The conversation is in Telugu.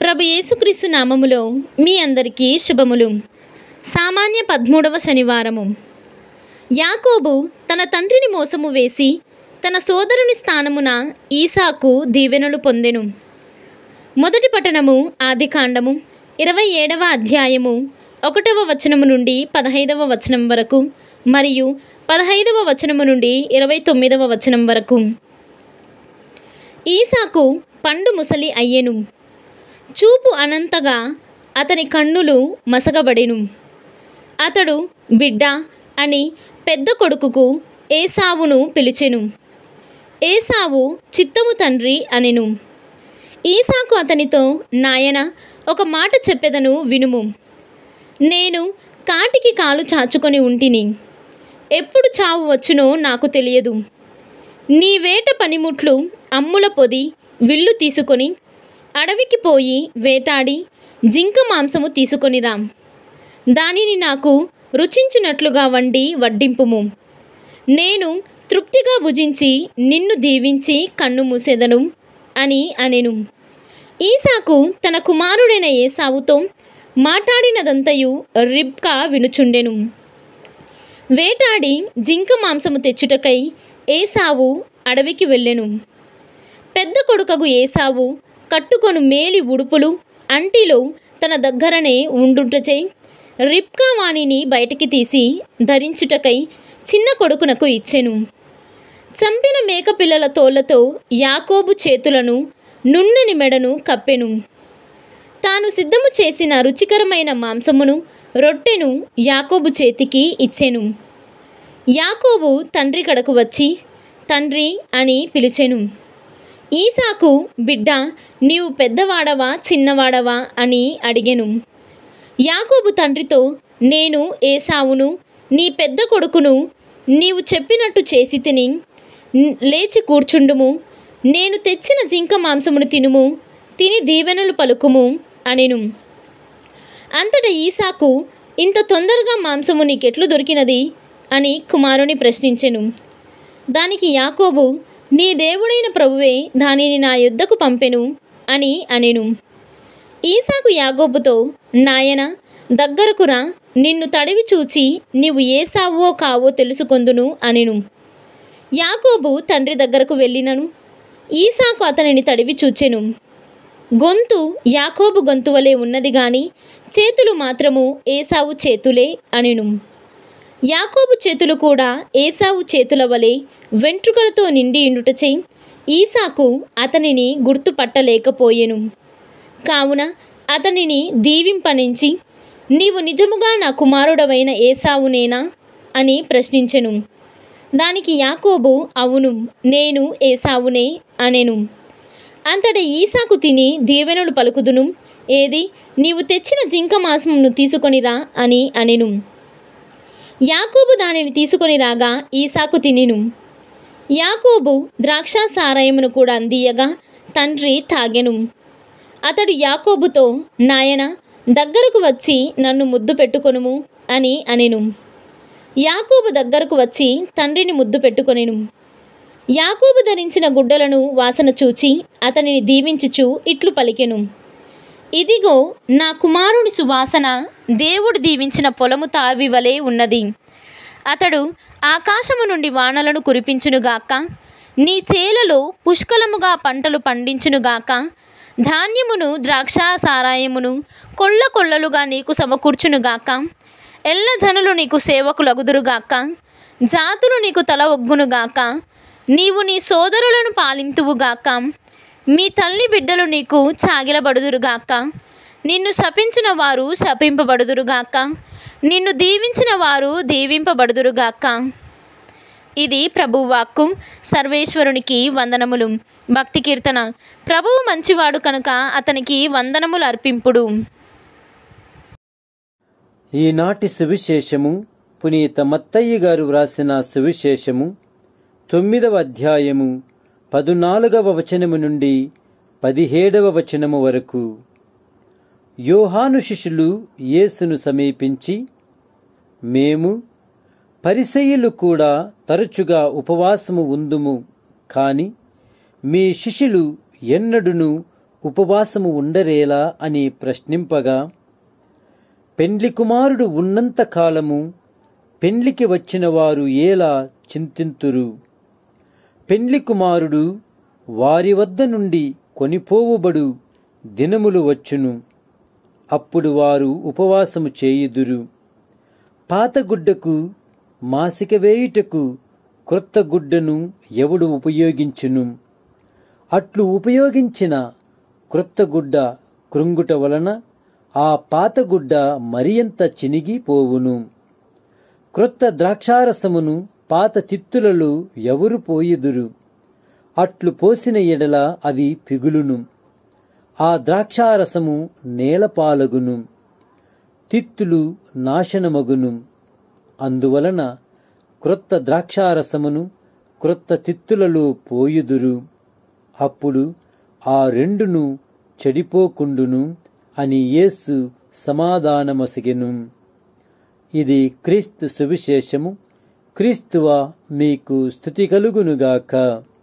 ప్రభు యేసుక్రీస్తు నామములో మీ అందరికీ శుభములు సామాన్య పదమూడవ శనివారము యాకోబు తన తండ్రిని మోసము వేసి తన సోదరుని స్థానమున ఈసాకు దీవెనలు పొందెను మొదటి పట్టణము ఆదికాండము ఇరవై ఏడవ అధ్యాయము ఒకటవ వచనము నుండి పదహైదవ వచనం వరకు మరియు పదహైదవ వచనము నుండి ఇరవై తొమ్మిదవ వచనం వరకు ఈసాకు పండు ముసలి అయ్యెను చూపు అనంతగా అతని కన్నులు మసగబడెను అతడు బిడ్డ అని పెద్ద కొడుకుకు ఏసావును పిలిచెను ఏసావు చిత్తము తండ్రి అనెను ఈసాకు అతనితో నాయన ఒక మాట చెప్పెదను వినుము నేను కాటికి కాలు చాచుకొని ఉంటిని ఎప్పుడు చావు వచ్చునో నాకు తెలియదు నీ వేట పనిముట్లు అమ్ముల పొది విల్లు తీసుకొని అడవికి పోయి వేటాడి జింక మాంసము తీసుకొనిరా దానిని నాకు రుచించినట్లుగా వండి వడ్డింపుము నేను తృప్తిగా భుజించి నిన్ను దీవించి కన్ను మూసేదను అని అనెను ఈసాకు తన కుమారుడైన ఏసావుతో మాట్లాడినదంతయు రిబ్కా వినుచుండెను వేటాడి జింక మాంసము తెచ్చుటకై ఏసావు అడవికి వెళ్ళెను పెద్ద కొడుకగు ఏసావు కట్టుకొను మేలి ఉడుపులు అంటిలో తన దగ్గరనే ఉండుటచే రిబ్కా వాణిని బయటికి తీసి ధరించుటకై చిన్న కొడుకునకు ఇచ్చెను చంపిన మేకపిల్లల తోళ్లతో యాకోబు చేతులను నున్నని మెడను కప్పెను తాను సిద్ధము చేసిన రుచికరమైన మాంసమును రొట్టెను యాకోబు చేతికి ఇచ్చెను యాకోబు తండ్రి కడకు వచ్చి తండ్రి అని పిలిచెను ఈసాకు బిడ్డ నీవు పెద్దవాడవా చిన్నవాడవా అని అడిగెను యాకోబు తండ్రితో నేను ఏసావును నీ పెద్ద కొడుకును నీవు చెప్పినట్టు చేసి తిని న్- లేచి కూర్చుండుము నేను తెచ్చిన జింక మాంసమును తినుము తిని దీవెనలు పలుకుము అనెను అంతటా ఈసాకు ఇంత తొందరగా మాంసము నీకెట్లు దొరికినది అని కుమారుని ప్రశ్నించెను దానికి యాకోబు నీ దేవుడైన ప్రభువే దానిని నా యుద్ధకు పంపెను అని అనెను ఈసాకు యాగోబుతో నాయన దగ్గరకు రా నిన్ను తడివి చూచి నీవు ఏ సావో కావో తెలుసుకొందును అనెను యాకోబు తండ్రి దగ్గరకు వెళ్ళినను ఈసాకు అతనిని తడివి చూచెను గొంతు యాకోబు గొంతు వలె ఉన్నది గాని చేతులు మాత్రము ఏసావు చేతులే అనెను యాకోబు చేతులు కూడా ఏసావు చేతుల వలె వెంట్రుకలతో నిండి ఉండుటచే ఈసాకు అతనిని గుర్తుపట్టలేకపోయెను కావున అతనిని దీవింపనించి నీవు నిజముగా నా కుమారుడవైన ఏసావునేనా అని ప్రశ్నించెను దానికి యాకోబు అవును నేను ఏసావునే అనెను అంతట ఈసాకు తిని దీవెనలు పలుకుదును ఏది నీవు తెచ్చిన జింక మాంసమును తీసుకొనిరా అని అనెను యాకోబు దానిని తీసుకొని రాగా ఈసాకు తినెను యాకోబు ద్రాక్ష సారాయమును కూడా అందియగా తండ్రి తాగెను అతడు యాకోబుతో నాయన దగ్గరకు వచ్చి నన్ను ముద్దు పెట్టుకొనుము అని అనెను యాకోబు దగ్గరకు వచ్చి తండ్రిని ముద్దు పెట్టుకొనెను యాకోబు ధరించిన గుడ్డలను వాసన చూచి అతనిని దీవించుచు ఇట్లు పలికెను ఇదిగో నా కుమారుని సువాసన దేవుడు దీవించిన పొలము తావి వలె ఉన్నది అతడు ఆకాశము నుండి వానలను కురిపించునుగాక నీ చేలలో పుష్కలముగా పంటలు పండించునుగాక ధాన్యమును ద్రాక్ష సారాయమును కొల్ల కొల్లలుగా నీకు సమకూర్చునుగాక ఎల్ల జనులు నీకు సేవకులగుదురుగాక జాతులు నీకు తల ఒగ్గునుగాక నీవు నీ సోదరులను పాలింతువుగాక మీ తల్లి బిడ్డలు నీకు చాగిలబడుదురుగాక నిన్ను శపించిన వారు శపింపబడుదురుగాక నిన్ను దీవించిన వారు దీవింపబడుదురుగాక ఇది ప్రభువాక్కు సర్వేశ్వరునికి వందనములు భక్తి కీర్తన ప్రభువు మంచివాడు కనుక అతనికి వందనములు అర్పింపుడు ఈనాటి సువిశేషము పునీత మత్తయ్య గారు వ్రాసిన సువిశేషము తొమ్మిదవ అధ్యాయము పదునాలుగవ వచనము నుండి పదిహేడవ వచనము వరకు యోహాను శిష్యులు యేసును సమీపించి మేము పరిసయ్యులు కూడా తరచుగా ఉపవాసము ఉందుము కాని మీ శిష్యులు ఎన్నడును ఉపవాసము ఉండరేలా అని ప్రశ్నింపగా పెండ్లి కుమారుడు ఉన్నంత కాలము పెండ్లికి వచ్చిన వారు ఏలా చింతింతురు పెండ్లి కుమారుడు వారి వద్ద నుండి కొనిపోవుబడు దినములు వచ్చును అప్పుడు వారు ఉపవాసము చేయుదురు పాత గుడ్డకు మాసిక వేయుటకు క్రొత్త గుడ్డను ఎవడు ఉపయోగించును అట్లు ఉపయోగించిన క్రొత్త గుడ్డ కృంగుట వలన ఆ పాత గుడ్డ మరియంత చినిగిపోవును క్రొత్త ద్రాక్షారసమును పాత తిత్తులలో ఎవరు పోయుదురు అట్లు పోసిన ఎడల అవి పిగులును ఆ ద్రాక్షారసము నేలపాలగును తిత్తులు నాశనమగును అందువలన క్రొత్త ద్రాక్షారసమును క్రొత్త తిత్తులలో పోయుదురు అప్పుడు ఆ రెండును చెడిపోకుండును అని యేసు సమాధానమొసగెను ఇది క్రీస్తు సువిశేషము క్రీస్తువ మీకు స్థుతి కలుగునుగాక